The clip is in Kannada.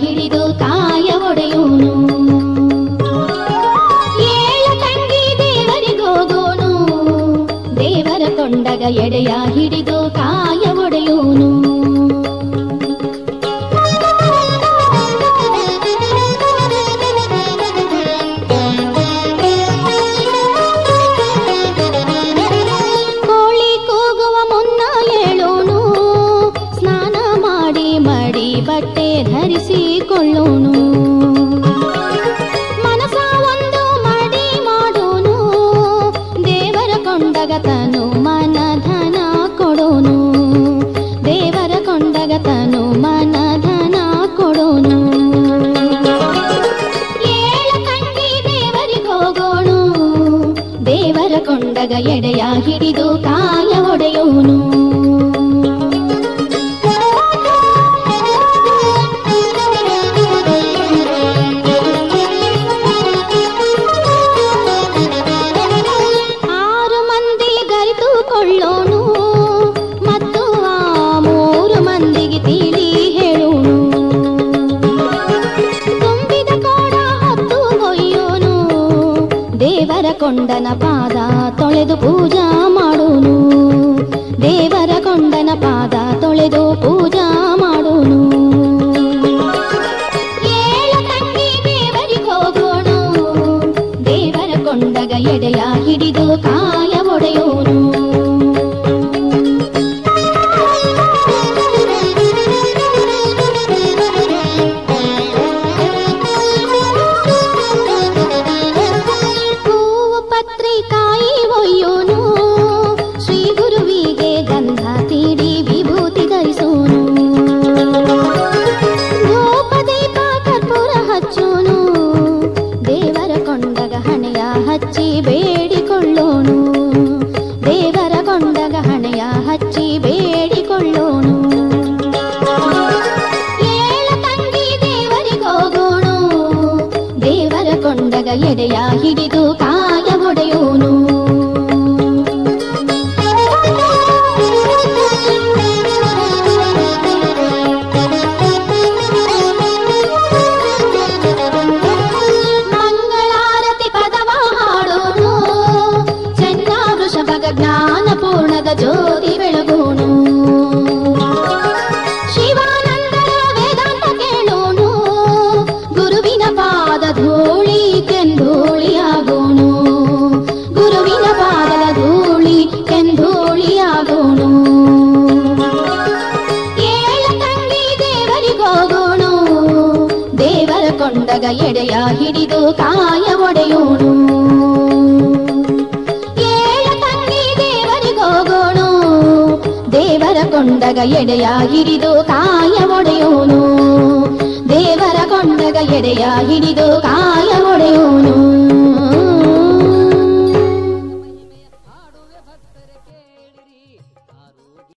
ಹಿಡಿದು ಕಾಯ ಒಡೆಯುವನು ಏಳ ತಂಗಿ ದೇವರಿಗೋಗೋನು ದೇವರ ಕೊಂಡಗ ಎಡೆಯ ಹಿಡಿದು ಕಾಯ ಒಡೆಯುವನು ಕೋಳಿ ಕೂಗುವ ಮುನ್ನ ಹೇಳೋನು ಸ್ನಾನ ಮಾಡಿ ಮಡಿ ಬಟ್ಟೆ ಧರಿಸಿಕೊಳ್ಳೋನು ಮನಸ ಒಂದು ಮಡಿ ಮಾಡೋನು ದೇವರ ಕೊಂಡಗ ತನು ಮನ ಧನ ಕೊಡೋನು ದೇವರ ಕೊಂಡಗ ತನು ಮನ ಧನ ಕೊಡೋನು ಏಳ ತಂಗಿ ದೇವರಿಗೋಗೋಣು ದೇವರ ಕೊಂಡಗ ಎಡೆಯ ಹಿಡಿದು ಕಾಯ ಒಡೆಯೋನು ಆರು ಮಂದಿ ಗರಿತುಕೊಳ್ಳೋನು ಮತ್ತು ಆ ಮೂರು ಮಂದಿಗೆ ತಿಳಿ ಹೇಳೋನು ತುಂಬಿದ ಕೋಡ ಹತ್ತು ಹೊಯ್ಯೋನು ದೇವರ ಕೊಂಡನ ಪಾದ ತೊಳೆದು ಪೂಜಾ ಮಾಡೋನು ದೇವರ ಕೊಂಡನ ಪಾದ ತೊಳೆದು ಪೂಜಾ ಮಾಡೋನು ಏಳ ತಂಗಿ ದೇವರಿಗೆ ಹೋಗೋಣು ದೇವರ ಕೊಂಡಗ ಎಡೆಯ ಹಿಡಿದು ಕಾಯ ಒಡೆಯೋನು ಹೂವು ಪತ್ರಿಕಾಯಿ ಒಯ್ಯೋನು ಶ್ರೀ ಗುರುವಿಗೆ ಗಂಧ ತೀಡಿ ವಿಭೂತಿ ಧರಿಸೋನು ಧೂಪ ದೀಪ ಕರ್ಪೂರ ಹಚ್ಚೋನು ದೇವರ ಕೊಂಡಗ ಹಣೆಯ ಹಚ್ಚಿ ಬೇಡಿಕೊಳ್ಳೋನು ದೇವರ ಕೊಂಡಗ ಹಣೆಯ ಹಚ್ಚಿ ಬೇಡಿಕೊಳ್ಳೋನು ಏಳ ತಂಗಿ ದೇವರಿಗೋಗೋಣು ದೇವರ ಕೊಂಡಗ ಎಡೆಯ ಹಿಡಿದು ಕಾಯ ಒಡೆಯೋನು ಮಂಗಳಾರತಿ ಪದವ ಹಾಡೋನು ಚೆನ್ನ ವೃಷಭಗ ಜ್ಞಾನ ಪೂರ್ಣದ ಜ್ಯೋತಿ ಬೆಳಗೋನು ಶಿವಾನಂದರ ವೇದಾಂತ ಕೇಳೋನು ಗುರುವಿನ ಪಾದ ಧೂಳಿ ಕೆಂಧೂಳಿಯಾಗೋನು ಗುರುವಿನ ಪಾದದ ಧೂಳಿ ಕೆಂಧೂಳಿಯಾಗೋನು ಏಳ ತಂಗಿ ದೇವರಿಗೋಗೋಣು ದೇವರ ಕೊಂಡಗ ಎಡೆಯ ಹಿಡಿದು ಕಾಯ ಒಡೆಯೋನು ಏಳ ತಂಗಿ ದೇವರಿಗೋಗೋಣು ದೇವರ ಕೊಂಡಗ ಎಡೆಯ ಹಿಡಿದು ಕಾಯ ಒಡೆಯೋನು ದೇವರ ಕೊಂಡಗ ಎಡೆಯ ಹಿಡಿದು ಕಾಯ ಒಡೆಯೋನು